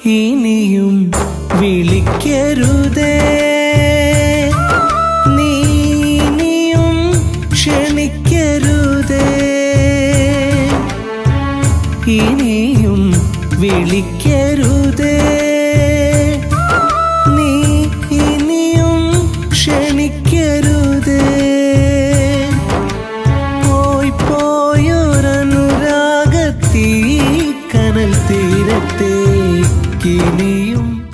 ഇനിയും വിളിക്കരുതേ നീ ഇനിയും ക്ഷണിക്കരുതേ ഇനിയും വിളിക്കരുതേ നീ ഇനിയും ക്ഷണിക്കരുതേ പോയി പോയൊരനുരാഗത്തീ കനൽ തീരത്തേക്കിനിയും